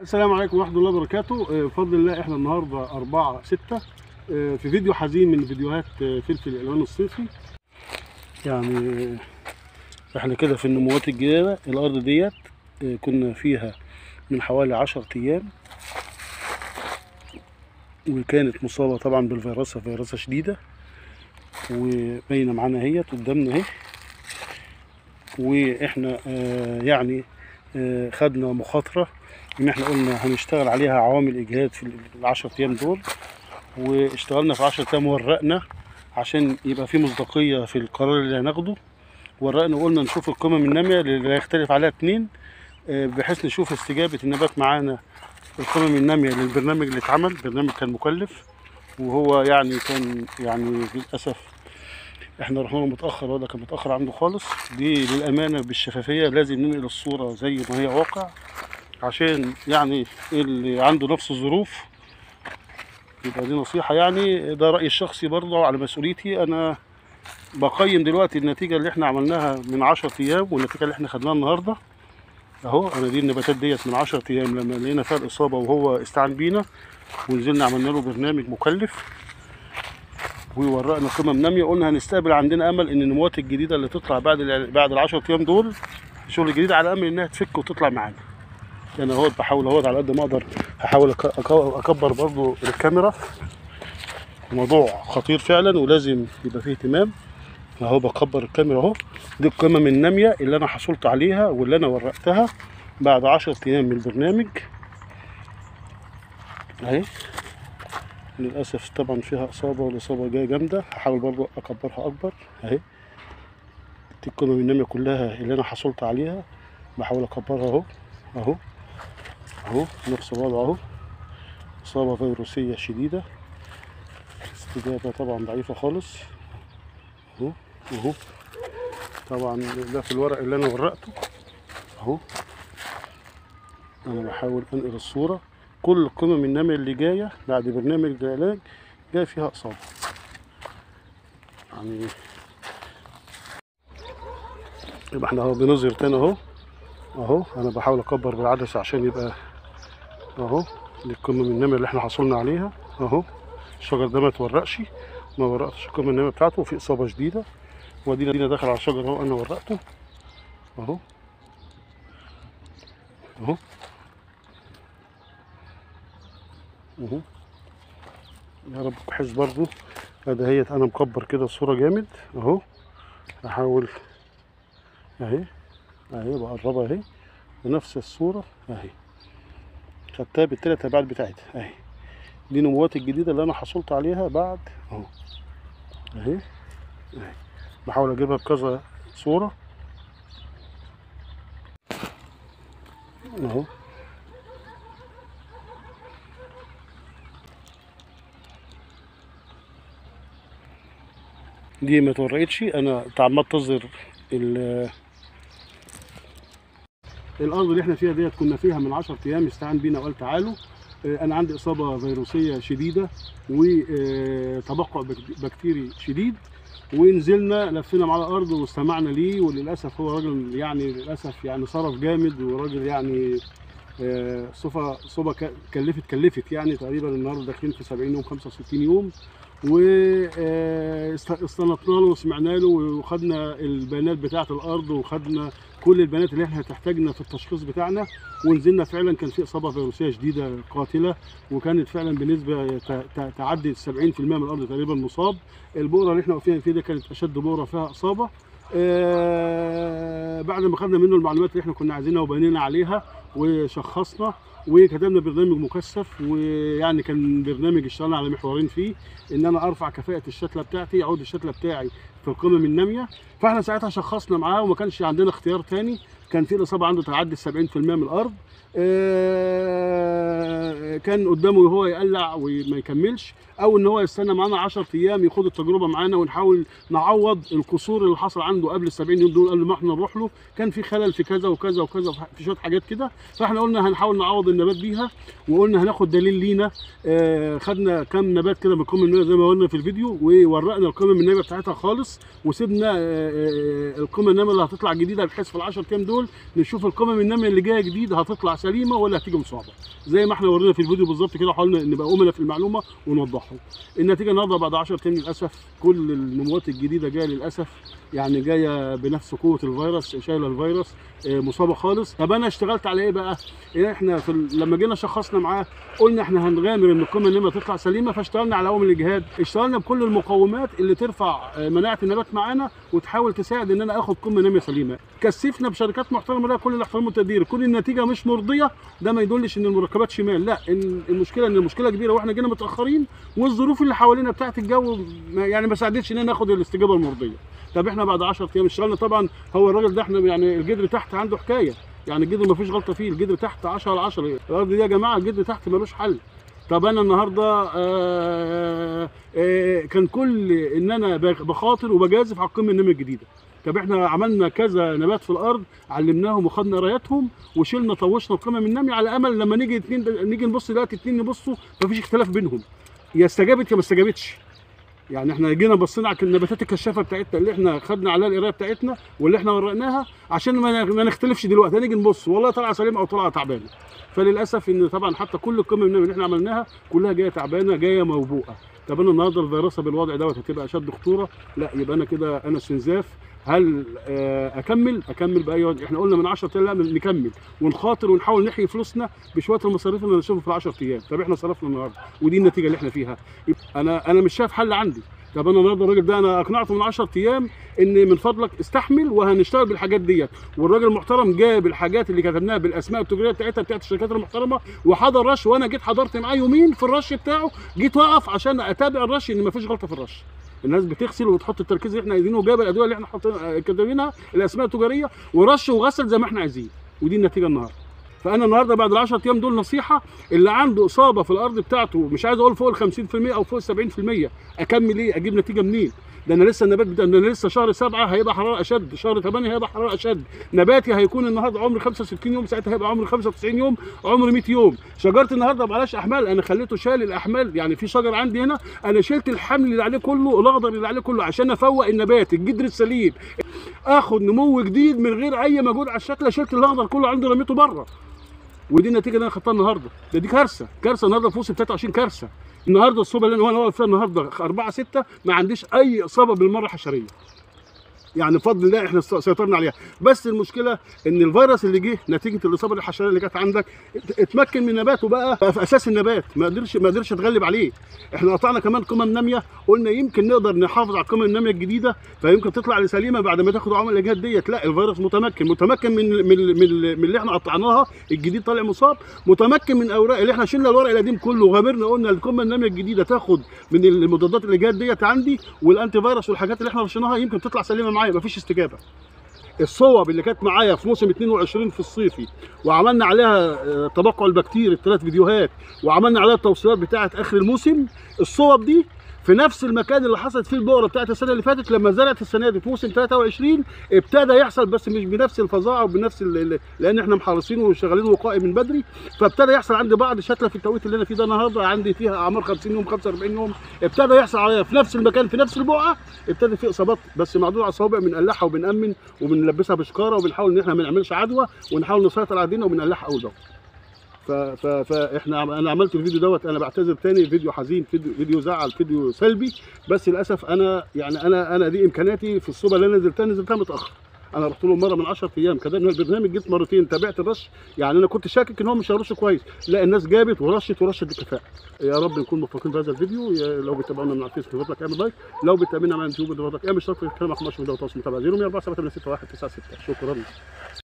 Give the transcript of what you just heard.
السلام عليكم ورحمة الله وبركاته آه، بفضل الله احنا النهاردة أربعة ستة آه، في فيديو حزين من فيديوهات آه، فلفل الألوان الصيفي يعني آه، احنا كده في النموات الجديدة الأرض ديت آه، كنا فيها من حوالي عشر أيام وكانت مصابة طبعا بالفيروسة فيروسة شديدة وباينة معانا اهيت قدامنا اهي واحنا آه، يعني آه، خدنا مخاطرة ان احنا قلنا هنشتغل عليها عوامل اجهاد في العشر ايام دول واشتغلنا في 10 ايام ورقنا عشان يبقى في مصداقيه في القرار اللي هناخده ورقنا وقلنا نشوف القمم الناميه اللي لا يختلف عليها اتنين آه، بحيث نشوف استجابه النبات معانا القمم الناميه للبرنامج اللي اتعمل برنامج كان مكلف وهو يعني كان يعني للاسف احنا رحنا له متاخر ولا كان متاخر عنده خالص دي للامانه بالشفافيه لازم ننقل الصوره زي ما هي واقع عشان يعني اللي عنده نفس الظروف يبقى دي نصيحة يعني ده رأيي الشخصي برضه على مسؤوليتي أنا بقيم دلوقتي النتيجة اللي احنا عملناها من 10 أيام والنتيجة اللي احنا خدناها النهاردة أهو أنا دي النباتات ديت من 10 أيام لما لقينا فيها الإصابة وهو استعان بينا ونزلنا عملنا له برنامج مكلف وورقنا قمم نامية قلنا هنستقبل عندنا أمل إن النموات الجديدة اللي تطلع بعد ال- بعد ال 10 أيام دول الشغل الجديد على أمل إنها تفك وتطلع معانا انا اهوت بحاول اهوت على قد ما اقدر هحاول أك- أك- اكبر برضو الكاميرا الموضوع خطير فعلا ولازم يبقى فيه اهتمام اهو بكبر الكاميرا اهو دي القمم الناميه اللي انا حصلت عليها واللي انا ورقتها بعد 10 ايام من البرنامج اهي للاسف طبعا فيها اصابه والاصابه جايه جامده هحاول برضو اكبرها اكبر اهي دي القمم الناميه كلها اللي انا حصلت عليها بحاول اكبرها اهو اهو اهو نفس الوضع اهو إصابة فيروسية شديدة استجابة طبعا ضعيفة خالص اهو اهو طبعا ده في الورق اللي انا ورقته اهو انا بحاول انقل الصورة كل القمم النامية اللي جاية بعد برنامج العلاج جاي فيها إصابة يعني يبقى احنا اهو بنظهر تاني اهو اهو انا بحاول اكبر بالعدسة عشان يبقى اهو دي القمم النمر اللي احنا حصلنا عليها اهو الشجر ده ما اتورقش ما ورقتش القمم النمر بتاعته وفي اصابه شديده وادينا دينا داخل على الشجر اهو انا ورقته اهو اهو اهو يا رب بحيث برضو ادي هيت انا مكبر كده الصوره جامد اهو احاول اهي اهي بقربها اهي بنفس الصوره اهي خدتها بالتلات ابعاد بتاعتها اهي دي نموات الجديده اللي انا حصلت عليها بعد اهو اهي اهي بحاول اجيبها بكذا صوره اهو دي ما اتورقتش انا تعمدت اظهر ال- الارض اللي احنا فيها ديت كنا فيها من 10 ايام استعان بينا وقال تعالوا آه، انا عندي اصابه فيروسيه شديده وتبقع بكتيري شديد ونزلنا لفينا مع الارض واستمعنا ليه وللاسف هو راجل يعني للاسف يعني صرف جامد وراجل يعني آه، صفة صوبة ك- كلفت كلفت يعني تقريبا النهارده داخلين في 70 يوم 65 يوم واستنطنا له وسمعنا له وخدنا البيانات بتاعه الارض وخدنا كل البيانات اللي احنا هتحتاجنا في التشخيص بتاعنا ونزلنا فعلا كان في اصابه فيروسيه شديده قاتله وكانت فعلا بنسبه ت- ت- تعدي 70% من الارض تقريبا مصاب البؤره اللي احنا واقفين فيها دي كانت اشد بؤره فيها اصابه آه بعد ما خدنا منه المعلومات اللي احنا كنا عايزينها وبنينا عليها وشخصنا وكتبنا برنامج مكثف ويعني كان برنامج اشتغلنا على محورين فيه ان انا ارفع كفاءه الشتله بتاعتي عود الشتله بتاعي في القمم الناميه فاحنا ساعتها شخصنا معاه وما كانش عندنا اختيار تاني كان في الاصابه عنده تعدي 70% من الارض آه، كان قدامه هو يقلع وما يكملش او ان هو يستنى معانا 10 ايام ياخد التجربه معانا ونحاول نعوض القصور اللي حصل عنده قبل ال 70 يوم دول قبل ما احنا نروح له كان في خلل في كذا وكذا وكذا في شويه حاجات كده فاحنا قلنا هنحاول نعوض النبات بيها وقلنا هناخد دليل لينا آه خدنا كام نبات كده من القمم الناميه زي ما قلنا في الفيديو وورقنا القمم الناميه بتاعتها خالص وسيبنا آه آه القمم الناميه اللي هتطلع جديده بحيث في ال 10 ايام دول نشوف القمم الناميه اللي جايه جديد هتطلع سليمه ولا هتيجي مصابه زي ما احنا ورينا في الفيديو بالظبط كده حاولنا نبقى امنا في المعلومه ونوضحه النتيجه النهارده بعد 10 ايام للاسف كل النموات الجديده جايه للاسف يعني جايه بنفس قوه الفيروس شايله الفيروس آه، مصابه خالص طب انا اشتغلت على ايه بقى إيه احنا في ال- لما جينا شخصنا معاه قلنا احنا هنغامر ان القمه النميه تطلع سليمه فاشتغلنا على عوامل الاجهاد اشتغلنا بكل المقومات اللي ترفع آه، مناعه النبات معانا وتحاول تساعد ان انا اخد قمه ناميه سليمه كثفنا بشركات محترمه لها كل الاحترام والتقدير كل النتيجه مش مرضيه ده ما يدلش ان المركبات شمال لا إن المشكله ان المشكله كبيره واحنا جينا متاخرين والظروف اللي حوالينا بتاعه الجو ما- يعني ما ساعدتش ان انا اخد الاستجابه المرضيه طب احنا بعد 10 ايام اشتغلنا طبعا هو الراجل ده احنا يعني الجدر تحت عنده حكايه يعني الجدر ما فيش غلطه فيه الجدر تحت 10 على 10 الارض دي يا جماعه الجدر تحت ملوش حل طب انا النهارده آه آه كان كل ان انا بخ- بخاطر وبجازف على القمه النميه الجديده طب احنا عملنا كذا نبات في الارض علمناهم وخدنا قراياتهم وشلنا طوشنا القمم الناميه على امل لما نيجي اتنين نيجي نبص دلوقتي اتنين نبصوا مفيش اختلاف بينهم يا استجابت يا ما استجابتش يعني احنا جينا بصينا على النباتات الكشافه بتاعتنا اللي احنا خدنا عليها القرايه بتاعتنا واللي احنا ورقناها عشان ما ما نختلفش دلوقتي هنيجي نبص والله طالعه سليمه او طالعه تعبانه فللاسف ان طبعا حتى كل القمم الناميه اللي احنا عملناها كلها جايه تعبانه جايه موبوءه طب انا النهارده الفيروسه بالوضع دوت هتبقى اشد خطوره لا يبقى انا كده انا استنزاف هل آه، اكمل اكمل باي وجه احنا قلنا من 10 ايام لا نكمل ونخاطر ونحاول نحيي فلوسنا بشويه المصاريف اللي نشوفها في ال 10 ايام طب احنا صرفنا النهارده ودي النتيجه اللي احنا فيها يبقى انا انا مش شايف حل عندي طب انا النهارده الراجل ده انا اقنعته من 10 ايام ان من فضلك استحمل وهنشتغل بالحاجات ديت والراجل المحترم جاب الحاجات اللي كتبناها بالاسماء التجاريه بتاعتها بتاعت الشركات المحترمه وحضر رش وانا جيت حضرت معاه يومين في الرش بتاعه جيت واقف عشان اتابع الرش ان مفيش غلطه في الرش الناس بتغسل وتحط التركيز اللي احنا عايزينه وجاب الادويه اللي احنا حاطين كاتبينها الاسماء التجاريه ورش وغسل زي ما احنا عايزين ودي النتيجه النهارده فانا النهارده بعد ال 10 ايام دول نصيحه اللي عنده اصابه في الارض بتاعته مش عايز اقول فوق ال 50% او فوق ال 70% اكمل ايه اجيب نتيجه منين ده انا لسه النبات بتاع ده انا لسه شهر سبعة هيبقى حراره اشد شهر 8 هيبقى حراره اشد نباتي هيكون النهارده عمر 65 يوم ساعتها هيبقى عمر 95 يوم عمر 100 يوم شجره النهارده معلاش احمال انا خليته شال الاحمال يعني في شجر عندي هنا انا شلت الحمل اللي عليه كله الاخضر اللي عليه كله عشان افوق النبات الجدر السليم اخد نمو جديد من غير اي مجهود على الشكل شلت الاخضر كله عنده رميته بره ودي النتيجه اللي انا خدتها النهارده ده دي كارثه كارثه النهارده في موسم 23 كارثه النهارده الصوبه اللي انا واقف فيها النهارده 4 6 ما عنديش اي اصابه بالمره حشريه يعني بفضل الله احنا سيطرنا عليها بس المشكله ان الفيروس اللي جه نتيجه الاصابه الحشريه اللي جت عندك ات- اتمكن من نباته بقى بقى في اساس النبات ما قدرش ما قدرش يتغلب عليه احنا قطعنا كمان قمم ناميه قلنا يمكن نقدر نحافظ على القمم الناميه الجديده فيمكن تطلع لسليمه بعد ما تاخد عمل الاجهاد ديت لا الفيروس متمكن متمكن من من من, من اللي احنا قطعناها الجديد طالع مصاب متمكن من اوراق اللي احنا شلنا الورق القديم كله وغامرنا قلنا القمه الناميه الجديده تاخد من المضادات الاجهاد ديت عندي والانتي فيروس والحاجات اللي احنا رشيناها يمكن تطلع سليمه معايا مفيش استجابه الصوب اللي كانت معايا في موسم 22 في الصيفي وعملنا عليها آه، تبقع البكتير الثلاث فيديوهات وعملنا عليها التوصيلات بتاعه اخر الموسم الصوب دي في نفس المكان اللي حصلت فيه البقره بتاعت السنه اللي فاتت لما زرعت السنه دي في موسم 23 ابتدى يحصل بس مش بنفس الفظاعه وبنفس ال- ال- لان احنا محرصين وشغالين وقائي من بدري فابتدى يحصل عندي بعض شتله في التوقيت اللي انا فيه ده النهارده عندي فيها اعمار 50 يوم 45 يوم ابتدى يحصل عليا في نفس المكان في نفس البقعه ابتدى في اصابات بس معدود على الصوابع بنقلعها وبنامن وبنلبسها بشكاره وبنحاول ان احنا ما نعملش عدوى ونحاول نسيطر على الدنيا وبنقلعها اول باول ف... ف... فاحنا عم- انا عملت الفيديو دوت انا بعتذر تاني فيديو حزين فيديو, فيديو زعل فيديو سلبي بس للاسف انا يعني انا انا دي امكانياتي في الصوبه اللي انا نزلتها نزلتها متاخر انا رحت له مره من 10 ايام كتبنا البرنامج جيت مرتين تابعت الرش يعني انا كنت شاكك ان هو مش هيرش كويس لا الناس جابت ورشت ورشت بكفاءه يا رب نكون موفقين في هذا الفيديو يا لو بتتابعونا من على الفيس من فضلك اعمل لايك لو بتتابعونا على اليوتيوب من فضلك اعمل اشتراك في القناه ما تنساش من ده وتواصل متابع 0 104 7 6 1 9 6 شكرا